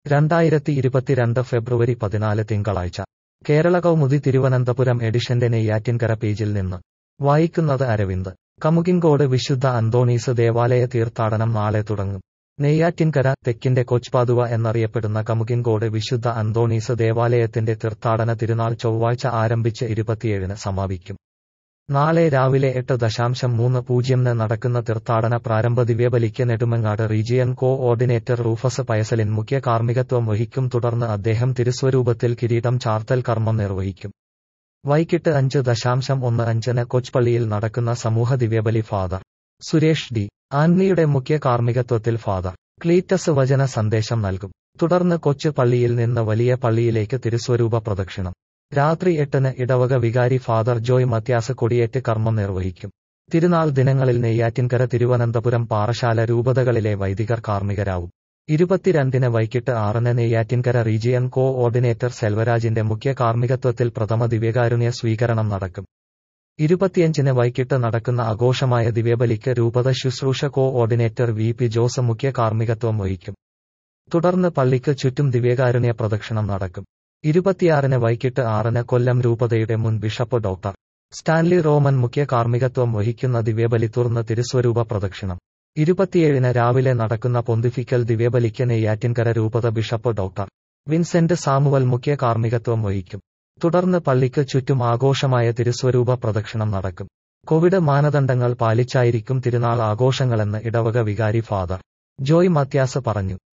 രണ്ടായിരത്തി ഇരുപത്തിരണ്ട് ഫെബ്രുവരി പതിനാല് തിങ്കളാഴ്ച കേരള കൗമുദി തിരുവനന്തപുരം എഡിഷന്റെ നെയ്യാറ്റിൻകര പേജിൽ നിന്ന് വായിക്കുന്നത് അരവിന്ദ് കമുകിൻകോട് വിശുദ്ധ അന്തോണീസ് ദേവാലയ തീർത്ഥാടനം നാളെ തുടങ്ങും നെയ്യാറ്റിൻകര തെക്കിന്റെ കൊച്ച്പാതുവ എന്നറിയപ്പെടുന്ന കമുകിൻകോട് വിശുദ്ധ അന്തോണീസ് ദേവാലയത്തിന്റെ തീർത്ഥാടന തിരുനാൾ ചൊവ്വാഴ്ച ആരംഭിച്ച് ഇരുപത്തിയേഴിന് സമാപിക്കും നാളെ രാവിലെ എട്ട് ദശാംശം മൂന്ന് പൂജ്യംന് നടക്കുന്ന തീർത്ഥാടന പ്രാരംഭ ദിവ്യബലിക്ക് Nedumangad region coordinator Rufus പയസലിൻ മുഖ്യ കാർമ്മികത്വം വഹിക്കും തുടർന്ന് അദ്ദേഹം തിരുസ്വരൂപത്തിൽ കിരീടം ചാർത്തൽ കർമ്മം നിർവഹിക്കും വൈകിട്ട് അഞ്ച് ദശാംശം ഒന്ന് അഞ്ചിന് കൊച്ച്പള്ളിയിൽ നടക്കുന്ന സമൂഹ ദിവ്യബലി ഫാദർ സുരേഷ് ഡി ആൻമിയുടെ മുഖ്യ കാർമ്മികത്വത്തിൽ ഫാദർ ക്ലീറ്റസ് വചന സന്ദേശം നൽകും തുടർന്ന് കൊച്ചു പള്ളിയിൽ നിന്ന് വലിയ പള്ളിയിലേക്ക് തിരുസ്വരൂപ പ്രദക്ഷിണം രാത്രി എട്ടിന് ഇടവക വികാരി ഫാദർ ജോയ് മത്യാസ് കൊടിയേറ്റ് കർമ്മം നിർവഹിക്കും തിരുനാൾ ദിനങ്ങളിൽ നെയ്യാറ്റിൻകര തിരുവനന്തപുരം പാറശാല രൂപതകളിലെ വൈദികർ കാർമ്മികരാവും ഇരുപത്തിരണ്ടിന് വൈകിട്ട് ആറിന് നെയ്യാറ്റിൻകര റീജിയൻ കോ ഓർഡിനേറ്റർ സെൽവരാജിന്റെ മുഖ്യ കാർമ്മികത്വത്തിൽ പ്രഥമ ദിവ്യകാരുണ്യ സ്വീകരണം നടക്കും ഇരുപത്തിയഞ്ചിന് വൈകിട്ട് നടക്കുന്ന ആഘോഷമായ ദിവ്യബലിക്ക് രൂപത ശുശ്രൂഷ coordinator V P Jose മുഖ്യ കാർമ്മികത്വം വഹിക്കും തുടർന്ന് പള്ളിക്ക് ചുറ്റും ദിവ്യകാരുണ്യ പ്രദക്ഷിണം നടക്കും ഇരുപത്തിയാറിന് വൈകിട്ട് ആറിന് കൊല്ലം രൂപതയുടെ മുൻ ബിഷപ്പ് ഡോക്ടർ സ്റ്റാൻലി റോമൻ മുഖ്യ കാർമ്മികത്വം വഹിക്കുന്ന ദിവ്യബലി തുറന്ന് തിരുസ്വരൂപ പ്രദക്ഷിണം ഇരുപത്തിയേഴിന് രാവിലെ നടക്കുന്ന പൊന്തിഫിക്കൽ ദിവ്യബലിക്ക് നെയ്യാറ്റിൻകര രൂപത ബിഷപ്പ് ഡോക്ടർ വിൻസെന്റ് സാമുവൽ മുഖ്യ കാർമ്മികത്വം വഹിക്കും തുടർന്ന് പള്ളിക്ക് ചുറ്റും ആഘോഷമായ തിരുസ്വരൂപ പ്രദക്ഷിണം നടക്കും കോവിഡ് മാനദണ്ഡങ്ങൾ പാലിച്ചായിരിക്കും തിരുനാൾ ആഘോഷങ്ങളെന്ന് ഇടവക വികാരി ഫാദർ ജോയ് മത്യാസ് പറഞ്ഞു